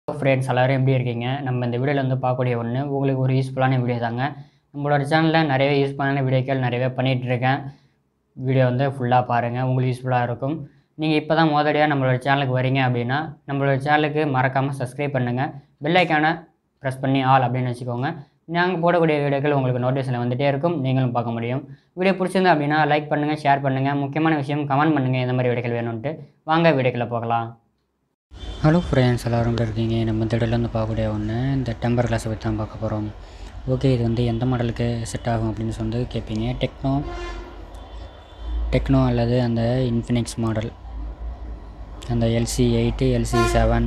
friends எல்லோரும் எப்படி இருக்கீங்க நம்ம இந்த வீடியோவில் வந்து பார்க்கக்கூடிய ஒன்று உங்களுக்கு ஒரு யூஸ்ஃபுல்லான வீடியோ தாங்க நம்மளோட சேனலில் நிறைய யூஸ்ஃபுல்லான வீடியோக்கள் நிறையவே பண்ணிகிட்டு இருக்கேன் வீடியோ வந்து ஃபுல்லாக பாருங்கள் உங்களுக்கு யூஸ்ஃபுல்லாக இருக்கும் நீங்கள் இப்போ தான் முதலடியாக நம்மளோட சேனலுக்கு வரீங்க அப்படின்னா நம்மளோட சேனலுக்கு மறக்காமல் சப்ஸ்கிரைப் பண்ணுங்கள் பெல்லைக்கான ப்ரெஸ் பண்ணி ஆல் அப்படின்னு வச்சுக்கோங்க நாங்கள் போடக்கூடிய வீடியோக்கள் உங்களுக்கு நோட்டிஃபிகேஷன் வந்துகிட்டே இருக்கும் நீங்களும் பார்க்க முடியும் வீடியோ பிடிச்சிருந்தா அப்படின்னா லைக் பண்ணுங்கள் ஷேர் பண்ணுங்கள் முக்கியமான விஷயம் கமெண்ட் பண்ணுங்கள் இந்த மாதிரி வீடியோக்கள் வேணும்ன்ட்டு வாங்க வீடியோக்களை போகலாம் ஹலோ ஃப்ரெண்ட்ஸ் எல்லோரும் எப்படி இருக்கீங்க நம்ம திடலில் வந்து பார்க்கக்கூடிய ஒன்று இந்த டெம்பர் கிளாஸை பற்றி தான் பார்க்க போகிறோம் ஓகே இது வந்து எந்த மாடலுக்கு செட் ஆகும் அப்படின்னு சொல்லி கேட்பீங்க டெக்னோ டெக்னோ அல்லது அந்த இன்ஃபினிக்ஸ் மாடல் அந்த LC eight LC seven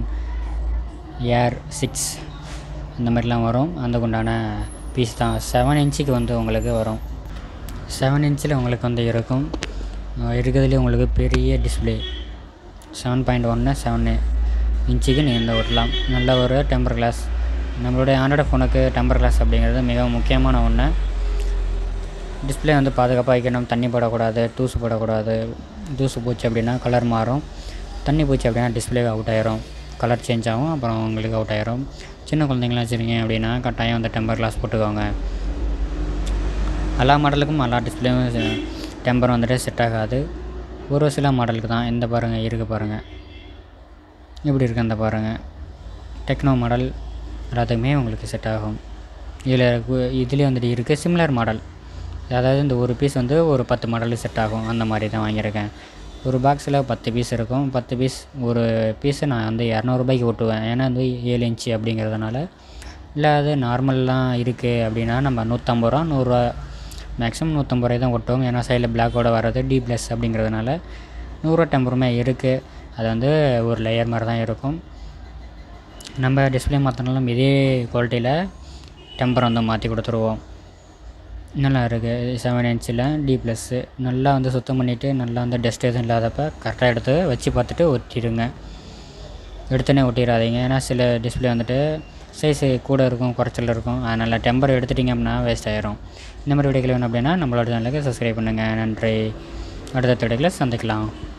air six அந்த மாதிரிலாம் வரும் அந்த உண்டான பீஸ் தான் செவன் இன்ச்சுக்கு வந்து உங்களுக்கு வரும் செவன் இன்ச்சில் உங்களுக்கு வந்து இருக்கும் அஹ் இருக்கிறதுலே உங்களுக்கு பெரிய டிஸ்பிளே செவன் பாயிண்ட் ஒன்று செவனு இன்ச்சுக்கு நீங்கள் இந்த ஓட்டலாம் நல்ல ஒரு டெம்பர் கிளாஸ் நம்மளுடைய ஆண்ட்ராய்டு ஃபோனுக்கு டெம்பர் கிளாஸ் அப்படிங்கிறது மிக முக்கியமான ஒன்று டிஸ்பிளே வந்து பாதுகாப்பாக வைக்கணும் தண்ணி போடக்கூடாது தூசு போடக்கூடாது தூசு போச்சு அப்படின்னா கலர் மாறும் தண்ணி போச்சு அப்படின்னா டிஸ்பிளே அவுட் ஆயிரும் கலர் சேஞ்ச் ஆகும் அப்புறம் உங்களுக்கு அவுட் ஆயிரும் சின்ன குழந்தைங்களாம் வச்சுருக்கீங்க அப்படின்னா கட்டாயம் அந்த டெம்பர் கிளாஸ் போட்டுக்கோங்க எல்லா மாடலுக்கும் எல்லா டிஸ்பிளேயும் டெம்பர் வந்துட்டு செட் ஆகாது ஒரு சில மாடலுக்கு தான் இந்த பாருங்கள் இருக்குது பாருங்கள் இப்படி இருக்கு அந்த பாருங்கள் டெக்னோ மாடல் எல்லாத்துக்குமே உங்களுக்கு செட் ஆகும் இதில் இதுலேயே வந்துட்டு இருக்குது சிமிலர் மாடல் அதாவது இந்த ஒரு பீஸ் வந்து ஒரு பத்து மாடலுக்கு செட் ஆகும் அந்த மாதிரி தான் வாங்கியிருக்கேன் ஒரு பாக்ஸில் பத்து பீஸ் இருக்கும் பத்து பீஸ் ஒரு பீஸை நான் வந்து இரநூறுபாய்க்கு ஓட்டுவேன் ஏன்னா வந்து ஏழு இன்ச்சு அப்படிங்கிறதுனால இல்லை அது நார்மல்லாம் இருக்குது அப்படின்னா நம்ம நூற்றம்பது ரூபா நூறுரூவா மேக்ஸிமம் நூற்றம்பது ரூபாய் தான் ஒட்டுவோம் ஏன்னா சைடில் பிளாக்கோட வர்றது டி ப்ளஸ் அப்படிங்கிறதுனால நூறுரூவா டெம்பருமே இருக்குது அது வந்து ஒரு லேயர் மாதிரி தான் இருக்கும் நம்ம டிஸ்பிளே மாற்றினாலும் இதே குவாலிட்டியில் டெம்பர் வந்து மாற்றி கொடுத்துருவோம் நல்லா இருக்குது செவன் இன்ச்சில் டி ப்ளஸ்ஸு நல்லா வந்து சுத்தம் பண்ணிவிட்டு நல்லா வந்து டஸ்ட் எதுவும் இல்லாதப்ப கரெக்டாக எடுத்து வச்சு பார்த்துட்டு ஒட்டிடுங்க எடுத்தோடனே ஒட்டிடாதீங்க ஏன்னா சில டிஸ்பிளே வந்துட்டு சைஸு கூட இருக்கும் குறைச்சல் இருக்கும் அதனால் டெம்பர் எடுத்துட்டிங்க அப்படின்னா வேஸ்ட் ஆயிரும் இந்த மாதிரி வீடியோக்கள் வேணும் அப்படின்னா நம்மளோட சேனலுக்கு சப்ஸ்கிரைப் பண்ணுங்கள் நன்றி அடுத்த வீடியோக்களை சந்திக்கலாம்